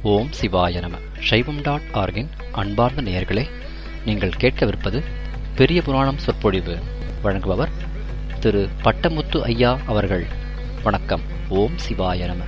ஓம் சிவாய நம சைவம் டாட் ஆர்கின் அன்பார்ந்த நேயர்களே நீங்கள் கேட்கவிருப்பது பெரிய புராணம் சொற்பொழிவு வழங்குபவர் திரு பட்டமுத்து ஐயா அவர்கள் வணக்கம் ஓம் சிவாய நம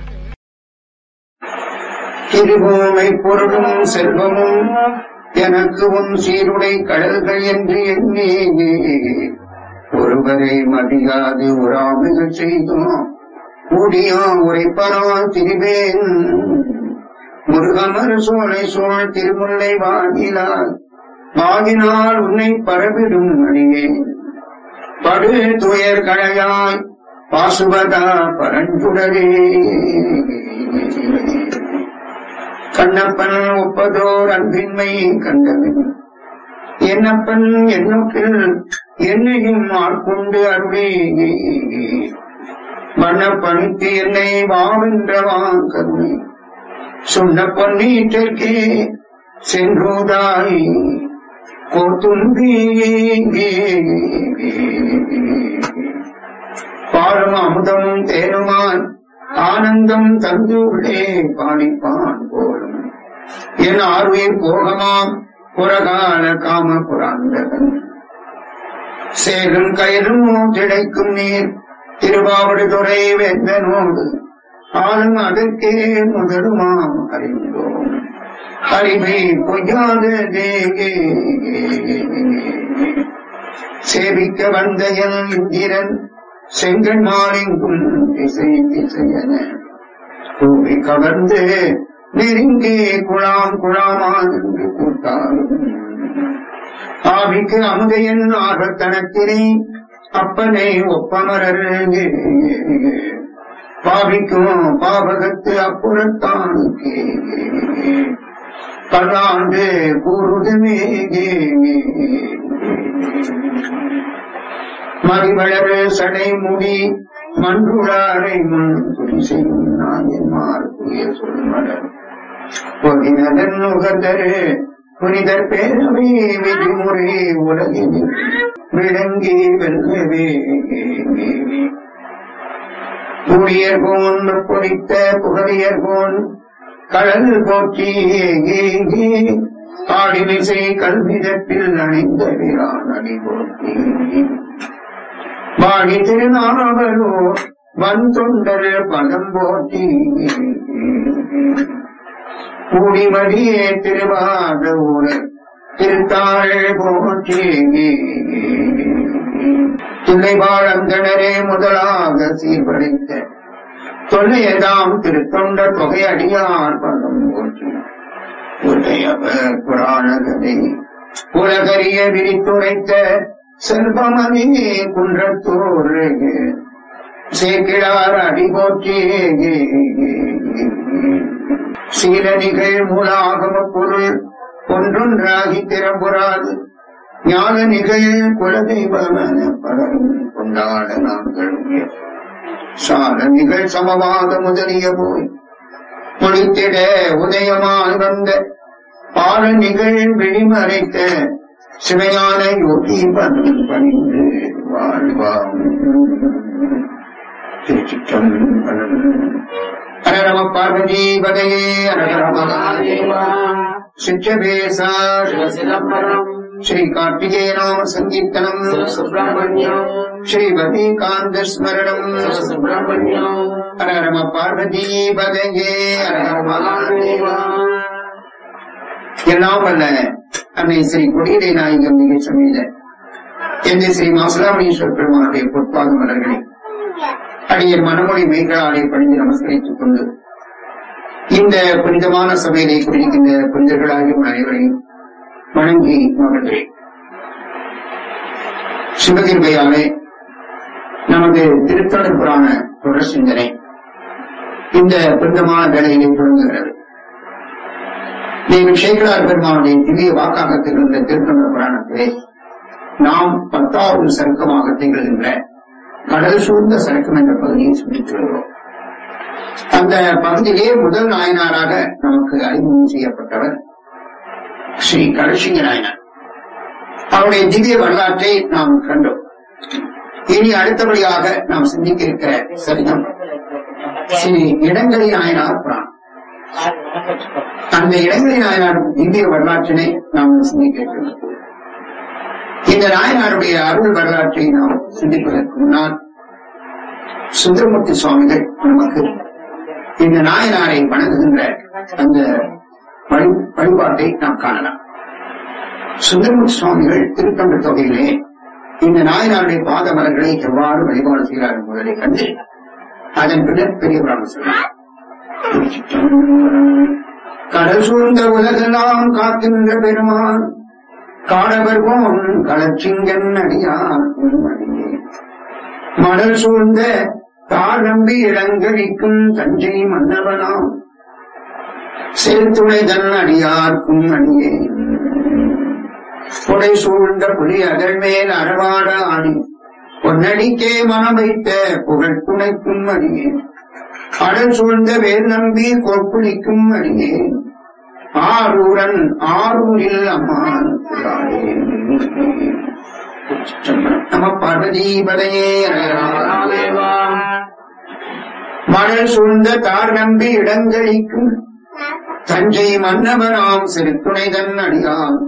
திருபூமை பொருளும் செல்வமும் எனக்கு உன் சீருடை கடல்கள் என்று எண்ணி ஒருவரை மதியாது உறாமல் செய்தோம் கூடியா உரைப்பரா திரிவேன் முருகமர் சோலை சோழ் திருமுல்லை வாங்கினார் வாங்கினால் உன்னை பரவிடும் அணியேன் படு துயர் களையாய் பாசுபதா பரஞ்சுடரே கண்ணப்பன் ஒப்பதோர் அன்பின்மை கண்டவன் என்னப்பன் என்னுக்கில் என்னையும் ஆட்கொண்டு அருளே வண்ணப்பணித்து என்னை வாவென்றவான் கருணை சொன்ன பொன்னீட்டிற்கே சென்றோதாய் கோத்தும்பி பாலும் அமுதமும் தேனுமான் ஆனந்தம் தந்துள்ளே பாணிப்பான் போலும் என் ஆர்வீர் போகமாம் புறகால காம புராந்தகன் சேரும் கயிறும் திளைக்கும் நீர் திருவாவடுதுறை வெந்தனோடு ஆளும் அதற்கே முதலுமாம் அறிந்தோம் அறிவை பொய்யாதே சேவிக்க வந்த என் இந்திரன் செங்கல் மாறெங்கும் திசை திசையன கூவி கவர்ந்து நெருங்கி குழாம் குழாமான் என்று கூட்டாலும் ஆவிக்கு அமுதையன் ஆர்வத்தனத்தினை அப்பனை ஒப்பமரர் பாவிக்கும் பாவகத்து அப்புறத்தானுக்கு பல்லாண்டு கூறுதுமே மறிவளர் சடை முடி மன்றுளாரை முன் துணி செய்யும் நாயன்மார் புதிய சொல்மலர் பொதினதன் நுகர்தரு புனிதர் பேரவை விதிமுறை உலகில் விளங்கி வெல்லவே ஊழியர் போன் பொறித்த புகழியர் போன் கடல் போற்றி ஆடிமிசை கல்விதத்தில் அணிந்த வீரான் அடி போற்றி வாடி திருநாவலோ வன் தொண்டர் பதம் போற்றி கூடிமடியே திருவாத ஊர் திருத்தாள் போற்றி துணைவாழந்தனரே முதலாக சீர்படைத்த தொல்லையதாம் திருத்தொண்ட தொகை அடியார் பதம் போற்றி உடையவர் புராணகதை உலகறிய விரித்துரைத்த செல்வமணி குன்றத்தோர் சேக்கிழார் அடி போற்றி சீலனிகள் மூலாகம பொருள் ஒன்றொன்றாகி திறம்புறாது ஞான நிகழ் குலதெய்வமன பலரும் கொண்டாட நாங்கள் சால நிகழ் சமவாத முதலிய போய் முடித்திட உதயமாய் வந்த பால நிகழ் விழிமறைத்த சிவையான யோகி பதம் பணிந்து வாழ்வாம் திருச்சிற்றம்பலம் அரரம பார்வதி பதையே அரரம சிற்றபேசா ஸ்ரீ கார்த்திகேய நாம சங்கீர்த்தனம் ஸ்ரீமதி காந்த ஸ்மரணம் அரரம பார்வதி பதையே எல்லாம் வல்ல அன்னை ஸ்ரீ கொடியடை நாயகம் மிக சமையல எந்த ஸ்ரீ மாசுலாமணீஸ்வர பெருமானுடைய பொற்பாத மலர்களை அடியர் மனமொழி மெய்களாலே பணிந்து நமஸ்கரித்துக் கொண்டு இந்த புனிதமான சபையிலே குடிக்கின்ற புனிதர்களாகிய அனைவரையும் வணங்கி மகிழ்கிறேன் சிவகிருபையாலே நமது திருத்தொடர் புராண தொடர் சிந்தனை இந்த புனிதமான வேலையிலே தொடங்குகிறது நீங்கள் சேகரார் பெருமானுடைய திவ்ய வாக்காக திகழ்ந்த திருத்தொடர் புராணத்திலே நாம் பத்தாவது சருக்கமாக திகழ்கின்ற கடல் சூழ்ந்த சரக்கம் என்ற பகுதியை சொல்லிட்டு வருகிறோம் அந்த பகுதியிலே முதல் நாயனாராக நமக்கு அறிமுகம் செய்யப்பட்டவர் ஸ்ரீ கடசிங்க நாயனார் அவருடைய திவ்ய வரலாற்றை நாம் கண்டோம் இனி அடுத்தபடியாக நாம் சிந்திக்க இருக்கிற சரிதம் ஸ்ரீ இடங்கரி நாயனார் புராணம் அந்த இடங்களில் நாயனார் இந்திய வரலாற்றினை நாம் சிந்திக்கிறோம் இந்த நாயனாருடைய அருள் வரலாற்றை நாம் சிந்திப்பதற்கு முன்னால் சுந்தரமூர்த்தி சுவாமிகள் நமக்கு இந்த நாயனாரை வணங்குகின்ற அந்த வழி வழிபாட்டை நாம் காணலாம் சுந்தரமூர்த்தி சுவாமிகள் திருத்தொண்ட தொகையிலே இந்த நாயனாருடைய பாத மலர்களை எவ்வாறு வழிபாடு செய்கிறார் என்பதை கண்டு அதன் பின்னர் பெரிய பிராமணர் சொன்னார் கடல் சூழ்ந்த உலகெல்லாம் காக்கின்ற பெருமான் காடவர் போன் களச்சிங்கன் அடியார் உண்மணியே. மடல் சூழ்ந்த தார் நம்பி இளங்கழிக்கும் தஞ்சை மன்னவனாம் செல்துணை தன் அடியார்க்கும் அடியே புடை சூழ்ந்த புலி அதழ் மேல் அறவாட ஆடி பொன்னடிக்கே மனம் வைத்த புகழ் துணைக்கும் அடியே அடல் சூழ்ந்த வேல் நம்பி கொப்புளிக்கும் அடியே ஆரூரன் ஆரூரில் அம்மான் புலாடே. நம பார்வதீபதையே மணல் சூழ்ந்த தார் நம்பி இடங்களிக்கும் தஞ்சை மன்னவனாம் சிறுத்துணை தன் அடியான்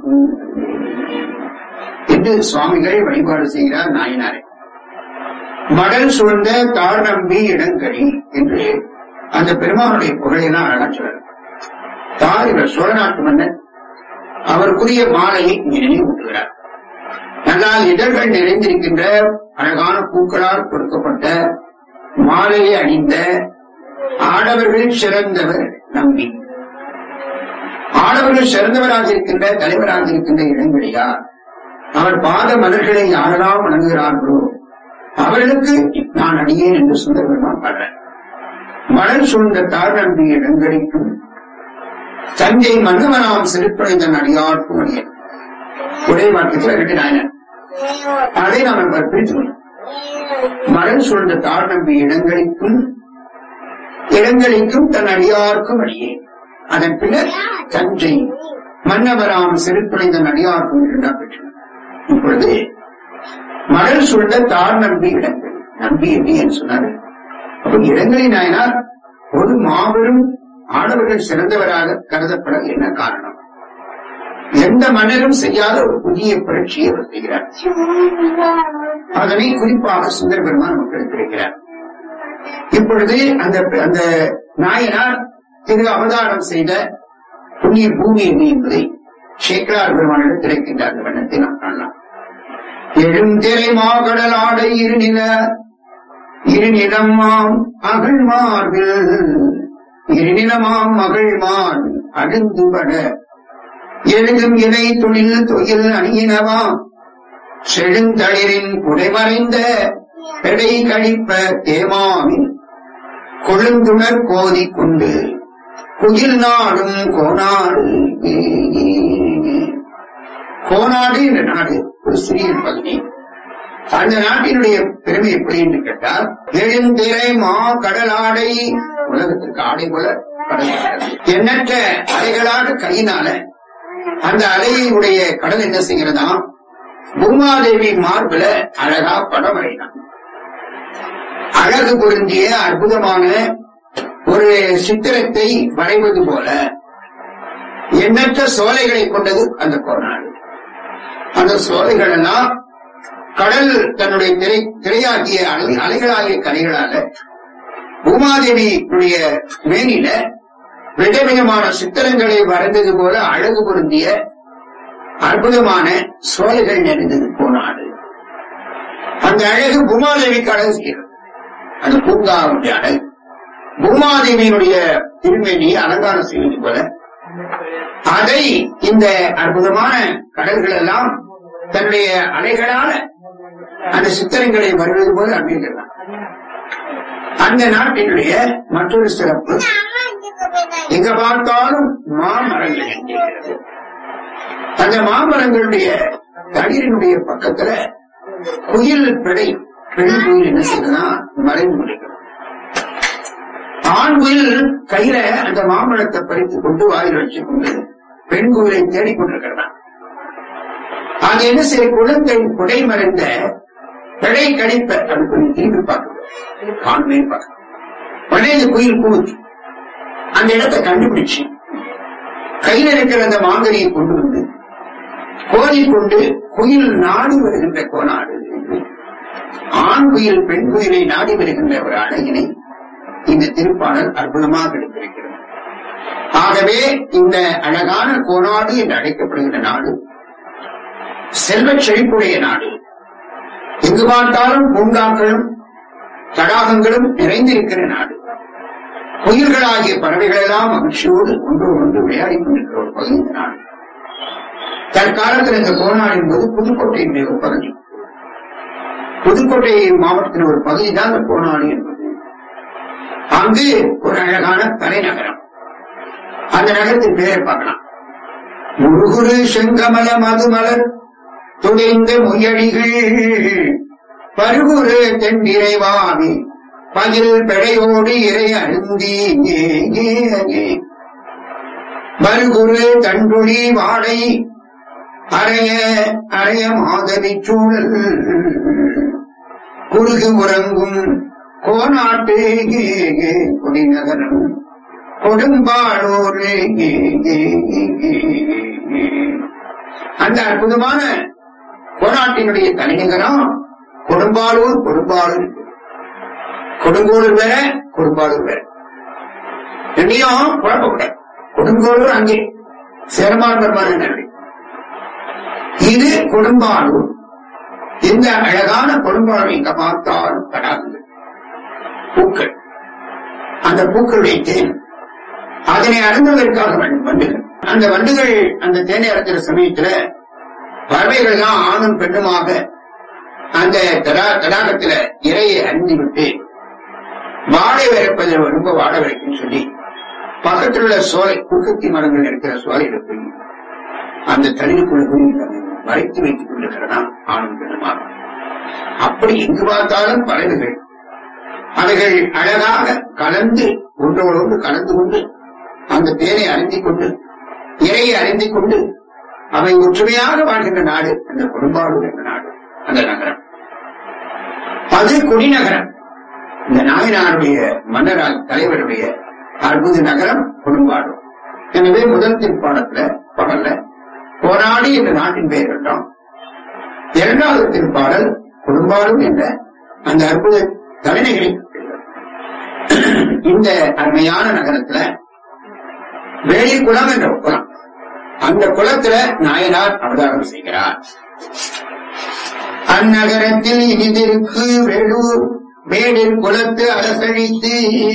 என்று சுவாமிகள் வழிபாடு செய்கிறார் நாயனாரை மடல் சூழ்ந்த தார் நம்பி இடங்களி என்று அந்த பெருமானுடைய புகழையெல்லாம் அழகா சொல்றார் தார் இவர் சோழ நாட்டு மன்னர் அவருக்குரிய மாலையை இங்கே நினைவூட்டுகிறார் நன்றால் இதழ்கள் நிறைந்திருக்கின்ற அழகான பூக்களால் கொடுக்கப்பட்ட மாலையை அணிந்த ஆடவர்கள் சிறந்தவர் நம்பி ஆடவர்கள் சிறந்தவராக இருக்கின்ற தலைவராக இருக்கின்ற இடங்களியார் அவர் பாத மலர்களை யாரெல்லாம் வணங்குகிறார்களோ அவர்களுக்கு நான் அடியேன் என்று சுந்தரபெருமான் பாடுறேன் மலர் சூழ்ந்த தார் நம்பி இடங்களிக்கும் தஞ்சை மன்னவனாம் சிறுப்படைந்தன் அடியார்க்கும் அடியேன் ஒரே வாக்கியத்தில் ரெண்டு நாயனர் அதை நாம் பிரித்துக்கணும் மலர் சூழ்ந்த தார் நம்பி இடங்களிக்கும் இடங்களிக்கும் தன் அடியார்க்கும் அடியேன் அதன் பின்னர் தஞ்சை மன்னவராம் சிறுப்படைந்தன் அடியார்க்கும் இரண்டாம் பெற்றனர் இப்பொழுது மடல் சூழ்ந்த தார் நம்பி இடங்கள் நம்பி எப்படி என்று சொன்னார் அப்ப இடங்களின் நாயனார் ஒரு மாபெரும் ஆடவர்கள் சிறந்தவராக கருதப்பட என்ன காரணம் எந்த மன்னரும் செய்யாத ஒரு புதிய புரட்சியை அவர் செய்கிறார் அதனை குறிப்பாக சுந்தர பெருமான் நமக்கு எடுத்திருக்கிறார் இப்பொழுது அந்த அந்த நாயனார் திரு அவதாரம் செய்த புண்ணிய பூமி எது என்பதை சேக்கரார் பெருமானிடம் திரைக்கின்ற அந்த வண்ணத்தை நாம் காணலாம் எழுந்திரை மாகடல் ஆடை இருநில இருநிலம் மாம் அகழ் மார்பில் இருநிலமாம் மகள் மார் அழுந்துபட எழுதும் இணை தொழில் தொழில் அணியினவாம் செழுந்தளிரின் குடைமறைந்த பெடை கழிப்ப தேமாவின் கொழுந்துணர் கோதி கொண்டு குயில் நாடும் கோனாடு கோனாடு என்ற நாடு ஒரு சிறிய பகுதி அந்த நாட்டினுடைய பெருமை எப்படி என்று கேட்டால் எழுந்திரை மா கடலாடை உலகத்திற்கு ஆடை போல கடல் இருக்கிறது. எண்ணற்ற அலைகளாக கையினால அந்த அலையுடைய கடல் என்ன செய்கிறதா பூமாதேவி மார்பில அழகா படம் வரையினான் அழகு பொருந்திய அற்புதமான ஒரு சித்திரத்தை வரைவது போல எண்ணற்ற சோலைகளை கொண்டது அந்த கோநாடு அந்த சோலைகள் எல்லாம் கடல் தன்னுடைய திரை திரையாகிய அலை அலைகளாகிய கரைகளால பூமாதேவியுடைய மேனில விதவிதமான சித்திரங்களை வரைந்தது போல அழகு பொருந்திய அற்புதமான சோலைகள் நிறைந்தது போனாடு அந்த அழகு பூமாதேவிக்கு அழகு செய்கிறது அந்த பூங்காவுடைய அழகு பூமாதேவியினுடைய திருமேனியை அலங்காரம் செய்வது போல அதை இந்த அற்புதமான கடல்கள் எல்லாம் தன்னுடைய அலைகளால அந்த சித்திரங்களை வருவது போல அமைகிறது அந்த நாட்டினுடைய மற்றொரு சிறப்பு எங்க பார்த்தாலும் மாமரங்கள் இருக்கிறது அந்த மாமரங்களுடைய தளிரினுடைய பக்கத்துல குயில் பிழை பெண் குயில் என்ன செய்யறதுன்னா மறைந்து முடிக்கிறது ஆண் குயில் கையில அந்த மாம்பழத்தை பறித்துக் கொண்டு வாயில் வச்சுக் கொண்டு பெண் குயிலை தேடிக்கொண்டிருக்கிறதா அது என்ன செய்ய குழந்தை குடை மறைந்த பிழை கழிப்ப அது கொஞ்சம் திரும்பி பார்க்கணும் காண்பே பார்க்கணும் உடனே இந்த குயில் கூச்சு அந்த இடத்தை கண்டுபிடிச்சு கையில இருக்கிற அந்த மாங்கனியை கொண்டு வந்து கோதி கொண்டு குயில் நாடி வருகின்ற கோனாடு ஆண் குயில் பெண் குயிலை நாடி வருகின்ற ஒரு அழகினை இந்த திருப்பாடல் அற்புதமாக எடுத்திருக்கிறது ஆகவே இந்த அழகான கோனாடு என்று அழைக்கப்படுகின்ற நாடு செல்வச் செழிப்புடைய நாடு எங்கு பார்த்தாலும் பூங்காக்களும் தடாகங்களும் நிறைந்திருக்கிற நாடு குயில்களாகிய பறவைகள் எல்லாம் மகிழ்ச்சியோடு ஒன்று ஒன்று விளையாடிக் கொண்டிருக்கிற ஒரு பகுதி இந்த நாடு தற்காலத்தில் இந்த கோநாடு என்பது புதுக்கோட்டையினுடைய ஒரு பகுதி புதுக்கோட்டை மாவட்டத்தின் ஒரு பகுதி தான் இந்த கோநாடு என்பது அங்கு ஒரு அழகான தலைநகரம் அந்த நகரத்தின் பெயரை பார்க்கலாம் முருகுரு செங்கமல மதுமலர் துடைந்த முயழிகள் பருகுரு தென்னிறைவாமி பகில் பெடையோடு இறை அருந்தி மறுகுரு தண்டுளி வாடை அறைய அறைய மாதவி சூழல் குறுகு உறங்கும் கோநாட்டு குடிநகரம் கொடும்பாளூர் அந்த அற்புதமான கோநாட்டினுடைய தலைநகரம் கொடும்பாளூர் கொடும்பாளூர் கொடுங்கோளூர் வேற கொடும்பாளூர் வேற ரெண்டையும் குழப்பக்கூடாது கொடுங்கோளூர் அங்கே சேரமான் பெருமான இது கொடும்பாளூர் இந்த அழகான கொடும்பாளூர் எங்க பார்த்தாலும் தடாகங்கள் பூக்கள் அந்த பூக்களுடைய தேன் அதனை அருந்துவதற்காக வண்டுகள் அந்த வண்டுகள் அந்த தேனை அடைக்கிற சமயத்துல பறவைகள் எல்லாம் ஆணும் பெண்ணுமாக அந்த தடா- தடாகத்துல இறையை அருந்தி விட்டு வாடை வைப்பதை ரொம்ப வாட வைக்கும் சொல்லி பக்கத்தில் உள்ள சோலை குக்கத்தி மரங்கள் இருக்கிற சோலையில போய் அந்த தண்ணீருக்குள்ள போய் மறைத்து வைத்துக் கொண்டிருக்கிறதாம் ஆணும் பெண்ணுமாக அப்படி எங்கு பார்த்தாலும் பறவைகள் அவைகள் அழகாக கலந்து ஒன்றோடொன்று கலந்து கொண்டு அந்த தேனை அறிந்திக் கொண்டு இறையை அறிந்திக் கொண்டு அவை ஒற்றுமையாக வாழ்கின்ற நாடு அந்த கொடும்பாடு என்ற நாடு அந்த நகரம் அது குடிநகரம் இந்த நாயனாருடைய மன்னரால் தலைவருடைய அற்புத நகரம் கொடும்பாடு எனவே முதல் திருப்பாடத்துல பாடல்ல போராடி என்ற நாட்டின் பெயர் கண்டோம் இரண்டாவது திருப்பாடல் கொடும்பாடு என்ற அந்த அற்புத தலைநகரை இந்த அருமையான நகரத்துல வேளிர் குளம் என்ற ஒரு குளம் அந்த குளத்துல நாயனார் அவதாரம் செய்கிறார் அந்நகரத்தில் இனிதிருக்கு வேலூர் வேடில் குலத்து அரசழித்து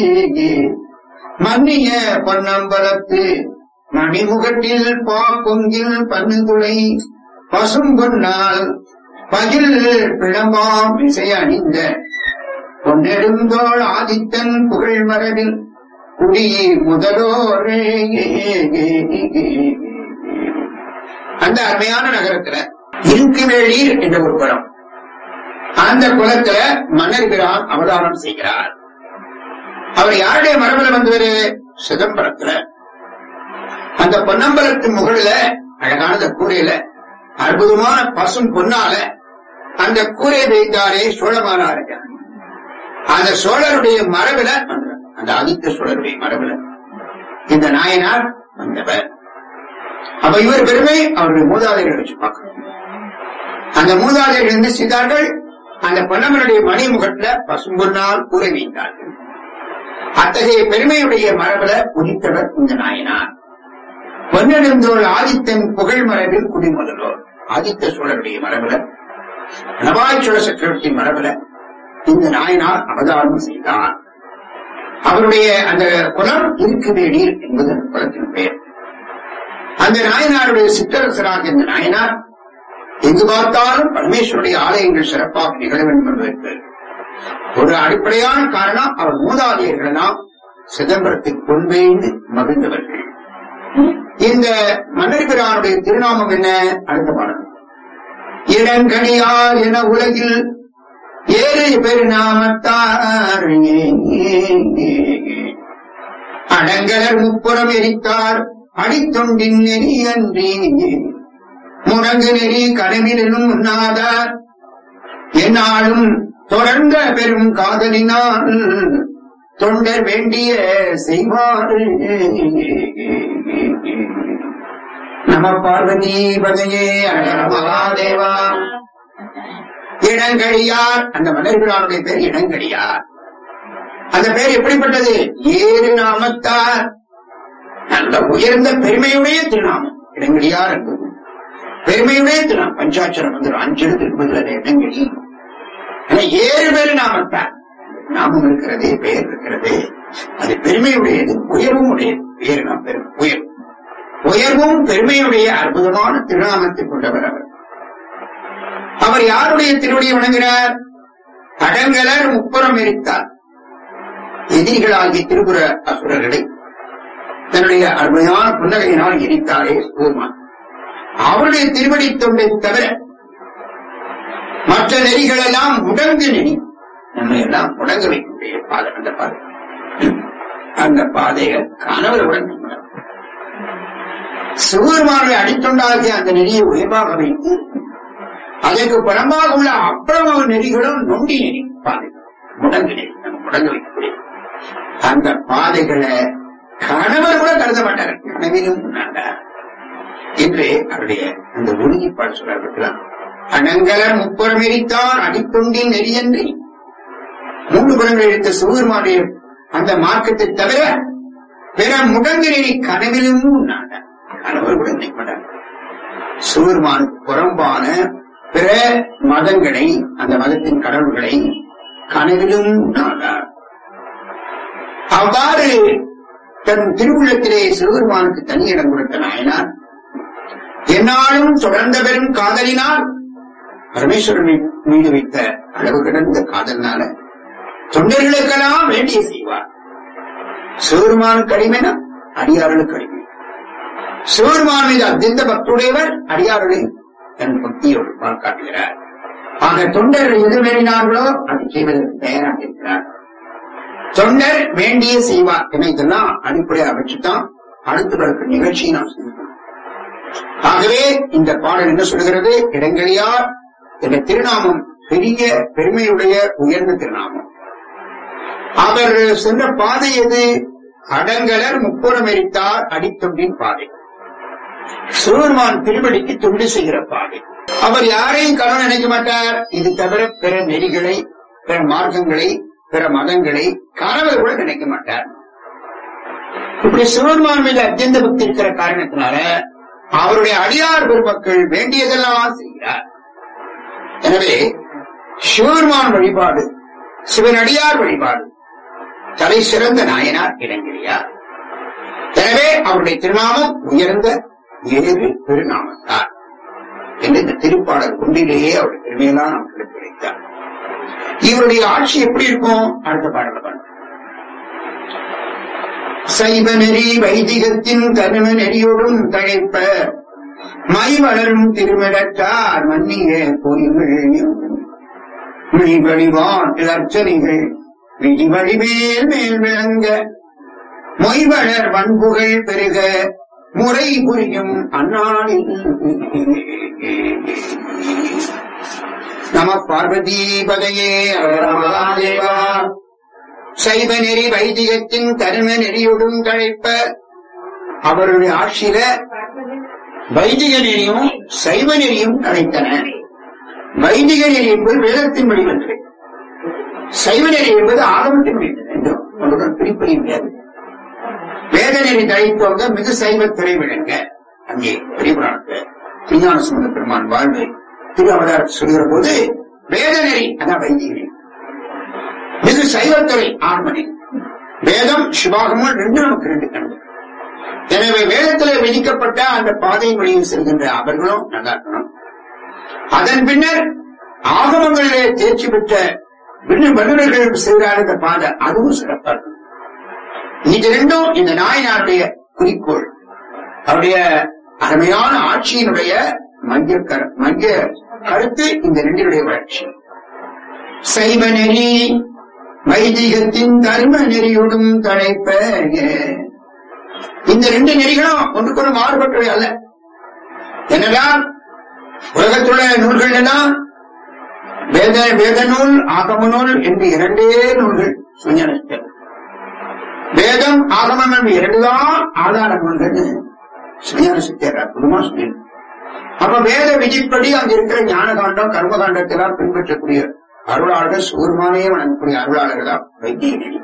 மன்னிய பொன்னம்பலத்து மணிமுகட்டில் பா பொங்கில் பன்னுதுளை பசும் பொன்னால் பகில் பிளம்பாம் இசை அணிந்த பொன்னெடுந்தோள் ஆதித்தன் புகழ் மரபில் குடி முதலோரே அந்த அருமையான நகரத்துல இருக்குவேளீர் என்ற ஒரு குளம் அந்த குலத்துல மன்னர் பிரான் அவதாரம் செய்கிறார் அவர் யாருடைய மரபுல வந்தவர் சிதம்பரத்துல அந்த பொன்னம்பலத்து முகழ்ல அழகான அந்த கூரையில அற்புதமான பசும் பொன்னால அந்த கூரை வைத்தாரே சோழமானார் அந்த சோழருடைய மரபுல வந்தவர். அந்த ஆதித்த சோழருடைய மரபுல இந்த நாயனார் வந்தவர் அப்ப இவர் பெருமை அவருடைய மூதாதையர்கள் வச்சு பார்க்கணும் அந்த மூதாதையர்கள் என்ன செய்தார்கள் அந்த பொன்னமனுடைய மணிமுகத்துல பசும்பொன்னால் கூரை வைத்தார்கள் அத்தகைய பெருமையுடைய மரபுல உதித்தவர் இந்த நாயனார் பொன்னெடுந்தோள் ஆதித்தன் புகழ் மரபில் குடிமுதலோர் ஆதித்த சோழருடைய மரபுல நவாய் சோழ சக்கரவர்த்தியின் மரபுல இந்த நாயனார் அவதாரம் செய்தார் அவருடைய அந்த குலம் இருக்குவேடீர் என்பது அந்த குலத்தின் பெயர் அந்த நாயனாருடைய சிற்றரசராக இந்த நாயனார் எங்கு பார்த்தாலும் பரமேஸ்வருடைய ஆலயங்கள் சிறப்பாக நிகழ வேண்டும் என்பதற்கு ஒரு அடிப்படையான காரணம் அவர் மூதாதையர்கள் எல்லாம் சிதம்பரத்துக்கு கொண்டு மகிழ்ந்தவர்கள் இந்த மன்னர்பிரானுடைய திருநாமம் என்ன அடுத்த பாடல் இடங்கணியார் என உலகில் ஏழு பெருநாமத்தார் அடங்கலர் முப்புறம் எரித்தார் அடித்தொண்டின் நெறி அன்றி முடங்கு நெறி கனவிலும் என்னாலும் தொடர்ந்த பெரும் காதலினால் தொண்டர் வேண்டிய செய்வாரு நம பார்வதி பதையே அழகர மகாதேவா இடங்கழியார் அந்த மன்னர்களானுடைய பேர் இடங்கழியார் அந்த பேர் எப்படிப்பட்டது ஏறு நாமத்தார் நல்ல உயர்ந்த பெருமையுடைய திருநாமம் இடங்கழியார் என்பது பெருமையுடைய திருநாமம் பஞ்சாட்சரம் வந்து அஞ்செழுத்துக்கு பதில் இடங்கழி ஆனா ஏழு பேர் நாமத்தார் நாமம் இருக்கிறதே பெயர் இருக்கிறதே அது பெருமையுடையது உயர்வும் உடையது பேரு நாம் பெரும் உயர்வு உயர்வும் பெருமையுடைய அற்புதமான திருநாமத்தை கொண்டவர் அவர் அவர் யாருடைய திருவடியை வணங்குகிறார் தடங்கலர் முப்புறம் எரித்தார் எதிரிகளாகிய திருபுர அசுரர்களை தன்னுடைய அருமையான புன்னகையினால் எரித்தாரே கூர்மான் அவருடைய திருவடி தொண்டை தவிர மற்ற நெறிகள் எல்லாம் முடங்கு நெறி நம்மை எல்லாம் முடங்க வைக்கக்கூடிய பாதை அந்த பாதை அந்த பாதைகள் கணவர் உடனே சிவபெருமானுடைய அடித்தொண்டாகிய அந்த நெறியை உயர்வாக வைத்து அதற்கு புறம்பாக உள்ள அவ்வளவு நெறிகளும் நொண்டி நெறி பாதை முடங்கு நெறி நம்ம முடங்க வைக்கக்கூடிய அந்த பாதைகளை கணவர் கூட கருத மாட்டார் கனவிலும் நான்தான் என்று அவருடைய அந்த உறுதிப்பாடு சொல்றார் அனங்கலர் முப்புறம் எரித்தான் அடிக்கொண்டின் நெறியன்றி மூன்று புறங்கள் எடுத்த சிவபெருமானுடைய அந்த மார்க்கத்தை தவிர பிற முடங்கு நெறி கனவிலும் நான்தான் கணவர் கூட நினைக்க மாட்டார் சிவபெருமானுக்கு புறம்பான பிற மதங்களை அந்த மதத்தின் கடவுள்களை கனவிலும் நாடார் அவ்வாறு தன் திருவுள்ளத்திலே சிவபெருமானுக்கு தனி இடம் கொடுத்த நாயனார் என்னாலும் தொடர்ந்த பெரும் காதலினால் பரமேஸ்வரன் மீ- மீது வைத்த அளவு கிடந்த காதலினால தொண்டர்களுக்கெல்லாம் வேண்டிய செய்வார் சிவபெருமானுக்கு அடிமைனா அடியார்களுக்கு அடிமை சிவபெருமான் மீது அத்தியந்த பக்துடையவர் அடியார்களை தன் பக்தியோடு பால் காட்டுகிறார் ஆக தொண்டர் எது வேண்டினார்களோ அதை செய்வதற்கு தயாராக இருக்கிறார் தொண்டர் வேண்டிய செய்வார் என இதெல்லாம் அடிப்படையாக வச்சுதான் அடுத்து வரக்கூடிய நிகழ்ச்சியை நாம் செய்யணும் ஆகவே இந்த பாடல் என்ன சொல்கிறது இடங்களையார் என்ற திருநாமம் பெரிய பெருமையுடைய உயர்ந்த திருநாமம் அவர் சென்ற பாதை எது அடங்கலர் முப்புறம் எரித்தார் அடித்தொண்டின் பாதை சிவபெருமான் திருவடிக்கு தொண்டு செய்கிற பாதை அவர் யாரையும் கடன் நினைக்க மாட்டார் இது தவிர பிற நெறிகளை பிற மார்க்கங்களை பிற மதங்களை கணவர் கூட நினைக்க மாட்டார் இப்படி சிவபெருமான் மீது அத்தியந்த பக்தி இருக்கிற காரணத்தினால அவருடைய அடியார் பெருமக்கள் வேண்டியதெல்லாம் செய்கிறார் எனவே சிவபெருமான் வழிபாடு சிவன் அடியார் வழிபாடு தலை சிறந்த நாயனார் இளங்கிரியார் எனவே அவருடைய திருநாமம் உயர்ந்த ஏழு பெருநாமத்தார் என்று இந்த திருப்பாடல் ஒன்றிலேயே அவருடைய பெருமையெல்லாம் நமக்கு எடுத்துரைத்தார் இவருடைய ஆட்சி எப்படி இருக்கும் அடுத்த பாடல பாருங்க சைவ நெறி வைதிகத்தின் தரும நெறியோடும் தழைப்ப மை வளரும் திருமிடத்தார் மன்னிய கோயில்கள் மெய் வழிபாட்டு அர்ச்சனைகள் விதி வழிமேல் மேல் விளங்க மொய்வளர் வன்புகள் பெருக முறை புரியும் அந்நாளில் நம பார்வதி பதையே மகாதேவா சைவ நெறி வைதிகத்தின் தரும நெறியோடும் தழைப்ப அவருடைய ஆட்சியில வைதிக நெறியும் சைவ நெறியும் தழைத்தன வைதிக நெறி என்பது வேதத்தின் வடிவந்தது சைவ நெறி என்பது ஆகமத்தின் வடிவந்தது என்றும் ஒன்றுடன் பிரிப்பறிய முடியாது வேத நெறி தழைத்தோங்க மிகு சைவத்துறை விளங்க அங்கே பெரியபுராணத்துல திருஞான சுமந்த பெருமான் வாழ்வு திரு அவதாரத்தை சொல்கிற போது வேத நெறி அதான் வைதிக நெறி மிகு சைவத்துறை ஆகமணி வேதம் சிவாகமும் ரெண்டு நமக்கு ரெண்டு கண்டு எனவே வேதத்திலே விதிக்கப்பட்ட அந்த பாதையின் வழியில் செல்கின்ற அவர்களும் நல்லா இருக்கணும் அதன் பின்னர் ஆகமங்களிலே தேர்ச்சி பெற்ற விண்ணு- வல்லுநர்கள் செல்கிறார் இந்த பாதை அதுவும் சிறப்பா இருக்கும் இது ரெண்டும் இந்த நாயனாருடைய குறிக்கோள் அவருடைய அருமையான ஆட்சியினுடைய மைய கரு மைய கருத்து இந்த ரெண்டினுடைய வளர்ச்சி சைவ நெறி வைதிகத்தின் தர்ம நெறியோடும் தழைப்ப இந்த ரெண்டு நெறிகளும் ஒன்றுக்கொன்று மாறுபட்டவை அல்ல என்னதான் உலகத்துள்ள நூல்கள் எல்லாம் வேத வேத நூல் ஆகம நூல் என்று இரண்டே நூல்கள் சுஞானத்தில் வேதம் ஆகமம் என்று இரண்டுதான் ஆதாரம் கொண்டது சுயான சித்தியார் அற்புதமா சொல்லிடு அப்ப வேத விதிப்படி அங்க இருக்கிற ஞானகாண்டம் கர்மகாண்டத்தெல்லாம் பின்பற்றக்கூடிய அருளாளர்கள் சூர்மானே வணங்கக்கூடிய அருளாளர்களா வைத்திய நெறி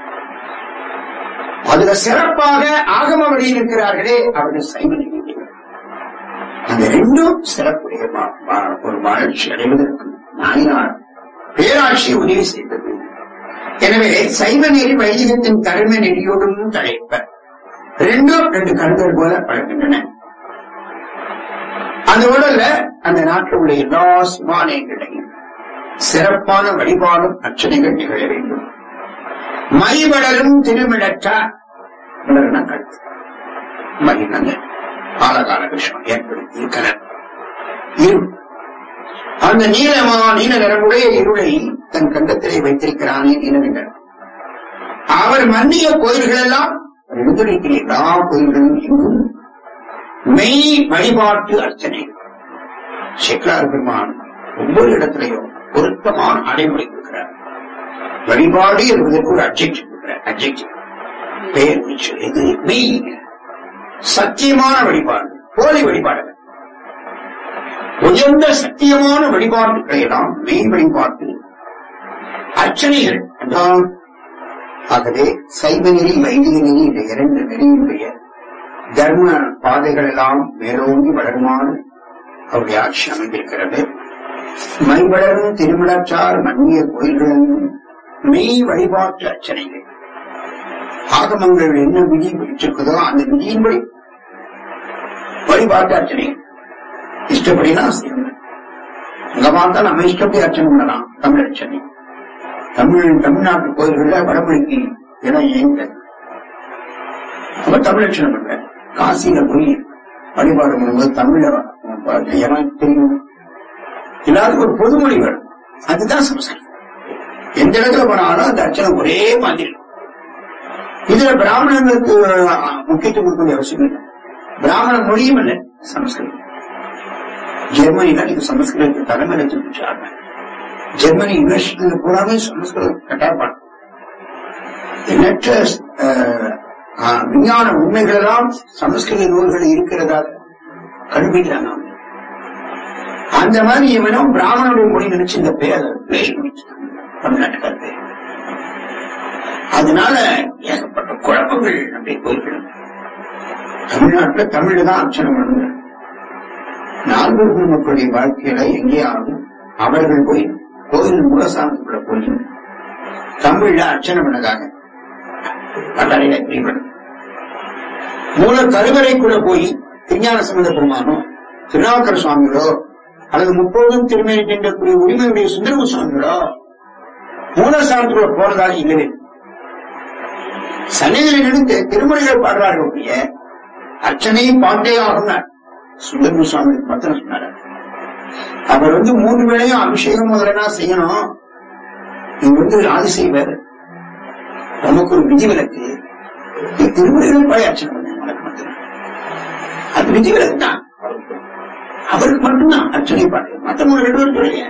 அதுல சிறப்பாக ஆகம வழியில் இருக்கிறார்களே அவர்கள் சைவ நெறிகள் அந்த ரெண்டும் சிறப்புடைய வா- வா- ஒரு வாழ்ச்சி அடைவதற்கு நாயினார் பேராட்சி உதவி செய்தது எனவே சைவ நெறி வைதிகத்தின் தலைமை நெறியோடும் தலைப்ப ரெண்டும் ரெண்டு கண்கள் போல பழகின்றன அந்த உடல்ல அந்த நாட்டில் உள்ள எல்லா சிவாலயங்களையும் சிறப்பான வழிபாடும் அர்ச்சனைகள் நிகழ வேண்டும் மைவளரும் திருமிழற்றார் மலர்ணங்கள் மகிழ்நங்கள் காலகால விஷயம் ஏற்படுத்திய கலர் இருள் அந்த நீளமா நீல நிறமுடைய இருளை தன் கண்டத்திலே வைத்திருக்கிறானே நீலநிகர் அவர் மன்னிய கோயில்கள் எல்லாம் எழுந்துரைக்கிற எல்லா கோயில்களும் எங்கும் மெய் வழிபாட்டு அர்ச்சனை சேக்கலார் பெருமான் ஒவ்வொரு இடத்திலையும் பொருத்தமான அடைமுறை கொடுக்கிறார் வழிபாடு என்பதற்கு ஒரு அப்ஜெக்டிவ் கொடுக்கிறார் அப்ஜெக்டிவ் பெயர் வீச்சு இது மெய் சத்தியமான வழிபாடு போலி வழிபாடு அல்ல. உயர்ந்த சத்தியமான வழிபாட்டுகளை எல்லாம் மெய் வழிபாட்டு அர்ச்சனைகள் அதான் ஆகவே சைவ நெறி வைதிக நெறி இந்த இரண்டு நெறியினுடைய தர்ம பாதைகள் எல்லாம் மேலோங்கி வளருமாறு அவருடைய ஆட்சி அமைந்திருக்கிறது மைவளரும் திருவிழாச்சார் மன்னிய கோயில்கள் மெய் வழிபாட்டு அர்ச்சனைகள் ஆகமங்கள் என்ன விதி பிடிச்சிருக்குதோ அந்த விதியின்படி வழிபாட்டு அர்ச்சனை இஷ்டப்படிலாம் செய்யணும் அங்க பார்த்தா நம்ம இஷ்டப்படி அர்ச்சனை பண்ணலாம் தமிழ் அர்ச்சனை தமிழ் தமிழ்நாட்டு கோயில்கள்ல வடமொழிக்கு இடம் ஏங்க அப்ப தமிழ் அர்ச்சனை பண்ற காசியில போய் வழிபாடு பண்ணும்போது தமிழ்ல பாட்டு எனக்கு தெரியும் எல்லாத்துக்கும் ஒரு பொதுமொழி வேணும் அதுதான் சம்ஸ்கிருதம் எந்த இடத்துல போனாலும் அந்த அர்ச்சனை ஒரே மாதிரி இருக்கும். இதுல பிராமணர்களுக்கு அஹ், முக்கியத்துவம் கொடுக்க வேண்டிய அவசியம் இல்லை பிராமண மொழியும் இல்லை சமஸ்கிருதம் ஜெர்மனில நீங்க சமஸ்கிருதத்துக்கு தலைமையில தூக்கிச்சாங்க ஜெர்மனி யூனிவர்சிட்டியில பூராமே சமஸ்கிருதம் கட்டாயப்பாடு எண்ணற்ற அஹ், அஹ், விஞ்ஞான உண்மைகள் எல்லாம் சமஸ்கிருத நூல்கள் இருக்கிறதா கண்டுபிடிக்கிறாங்க அவங்க. அந்த மாதிரி இவனும் பிராமணனுடைய மொழி நினைச்சு இந்த பேர் பேசி முடிச்சுட்டாங்க தமிழ்நாட்டுக்கார பேர் அதனால ஏகப்பட்ட குழப்பங்கள் அப்படி போய்விடும் தமிழ்நாட்டுல தமிழ் தான் அர்ச்சனை பண்ணுங்க நால்வர் மக்களுடைய வாழ்க்கையில எங்கேயாவது அவர்கள் போய் கோயில் மூலசாமிக்குள்ள போய் தமிழ்ல அர்ச்சனை பண்ணதாக வரலாறையில குறிப்பிடும் மூல கருவறைக்குள்ள போய் திருஞான சம்பந்த பெருமானோ திருநாவுக்கர சுவாமிகளோ அல்லது முப்போதும் திருமணி நின்றக்கூடிய உரிமையுடைய சுந்தரம சுவாமிகளோ மூலஸ்தானத்துக்குள்ள போனதாக இல்லவே இல்லை. சன்னிதியில் இருந்து திருமுறைகள் பாடுறார்கள் ஒழிய அர்ச்சனையும் பாட்டே ஆகும் சுந்தரம சுவாமி பத்திரம் சொன்னார் அவர் வந்து மூன்று வேளையும் அபிஷேகம் முதலனா செய்யணும் இங்க வந்து ஆதிசைவர் நமக்கு ஒரு விதிவிலக்கு நீ திருமுறைகள் பாடி அர்ச்சனை பண்ண உனக்கு மட்டும் அது விதிவிலக்கு தான் அவருக்கு மட்டும்தான் அர்ச்சனை பாட்டு மற்றவங்க ரெண்டு பேரும் சொல்லுங்க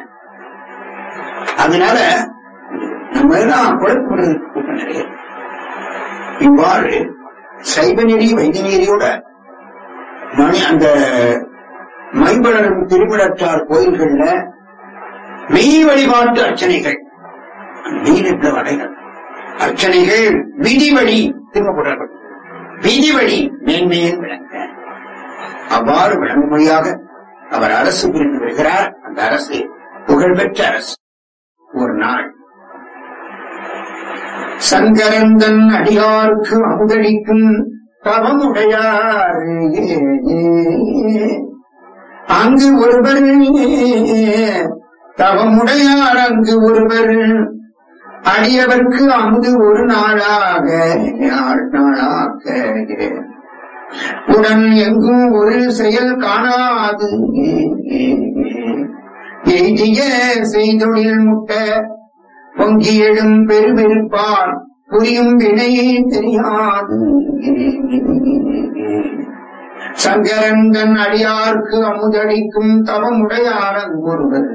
அதனால நம்ம எல்லாம் குழப்பப்படுறதுக்கு கூட்டம் நிறைய இருக்கு. இவ்வாறு சைவ நெறி வைத்திய நெறியோட மணி அந்த மைம்பளரும் திருவிழற்றார் கோயில்கள்ல மெய் வழிபாட்டு அர்ச்சனைகள் மெய்நிற்ற வகைகள் அர்ச்சனைகள் விதி வழி திரும்பப்படுறார்கள் விதி வழி மேன்மேல் விளங்க அவ்வாறு விளங்கும்படியாக அவர் அரசு புரிந்து வருகிறார் அந்த அரசு புகழ்பெற்ற அரசு ஒரு நாள் சங்கரந்தன் அடியார்க்கு அமுதளிக்கும் தவமுடையார் அங்கு ஒருவர் தவமுடையார் அங்கு ஒருவர் அடியவர்க்கு அமுது ஒரு நாளாக நாள் நாளாக உடன் எங்கும் ஒரு செயல் காணாது எய்திய செய்தொழில் முட்ட பொங்கி எழும் பெருபெருப்பால் புரியும் வினையே தெரியாது சங்கரந்தன் அடியார்க்கு அமுதளிக்கும் தவமுடையாரன் ஒருவர்